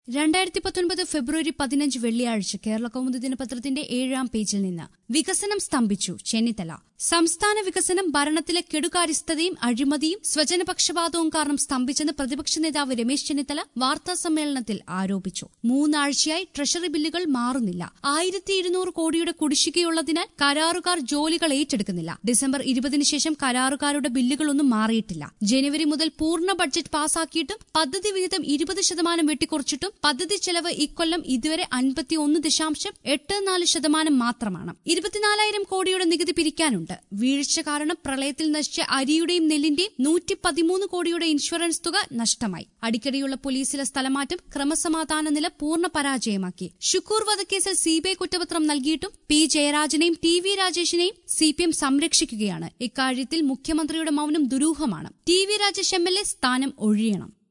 രണ്ടായിരത്തി പത്തൊൻപത് ഫെബ്രുവരി പതിനഞ്ച് വെള്ളിയാഴ്ച കേരള കൗമുദി ദിനപത്രത്തിന്റെ ഏഴാം പേജിൽ നിന്ന് വികസനം സ്തംഭിച്ചു ചെന്നിത്തല സംസ്ഥാന വികസനം ഭരണത്തിലെ കെടുകാര്യസ്ഥതയും അഴിമതിയും സ്വജനപക്ഷപാതവും കാരണം സ്തംഭിച്ചെന്ന് പ്രതിപക്ഷ നേതാവ് രമേശ് ചെന്നിത്തല വാർത്താ സമ്മേളനത്തിൽ ആരോപിച്ചു മൂന്നാഴ്ചയായി ട്രഷറി ബില്ലുകൾ മാറുന്നില്ല ആയിരത്തി ഇരുന്നൂറ് കോടിയുടെ കുടിശ്ശികയുള്ളതിനാൽ കരാറുകാർ ജോലികൾ ഏറ്റെടുക്കുന്നില്ല ഡിസംബർ ഇരുപതിന് ശേഷം കരാറുകാരുടെ ബില്ലുകളൊന്നും മാറിയിട്ടില്ല ജനുവരി മുതൽ പൂർണ്ണ ബഡ്ജറ്റ് പാസാക്കിയിട്ടും പദ്ധതി വിഹിതം ഇരുപത് ശതമാനം വെട്ടിക്കുറച്ചിട്ടും പദ്ധതി ചെലവ് ഇക്കൊല്ലം ഇതുവരെ അൻപത്തിയൊന്ന് ദശാംശം എട്ട് നാല് ശതമാനം മാത്രമാണ് ഇരുപത്തിനാലായിരം കോടിയുടെ നികുതി പിരിക്കാനുണ്ട് വീഴ്ച കാരണം പ്രളയത്തിൽ നശിച്ച അരിയുടെയും നെല്ലിന്റെയും നൂറ്റി പതിമൂന്ന് കോടിയുടെ ഇൻഷുറൻസ് തുക നഷ്ടമായി അടിക്കടിയുള്ള പോലീസിലെ സ്ഥലമാറ്റം ക്രമസമാധാന നില പൂർണ്ണ പരാജയമാക്കി ഷുക്കൂർ വധക്കേസിൽ സിബിഐ കുറ്റപത്രം നൽകിയിട്ടും പി ജയരാജനെയും ടി വി രാജേഷിനെയും സി പി എം സംരക്ഷിക്കുകയാണ് ഇക്കാര്യത്തിൽ മുഖ്യമന്ത്രിയുടെ മൌനം ദുരൂഹമാണ് T V Rajesh M L A സ്ഥാനം ഒഴിയണം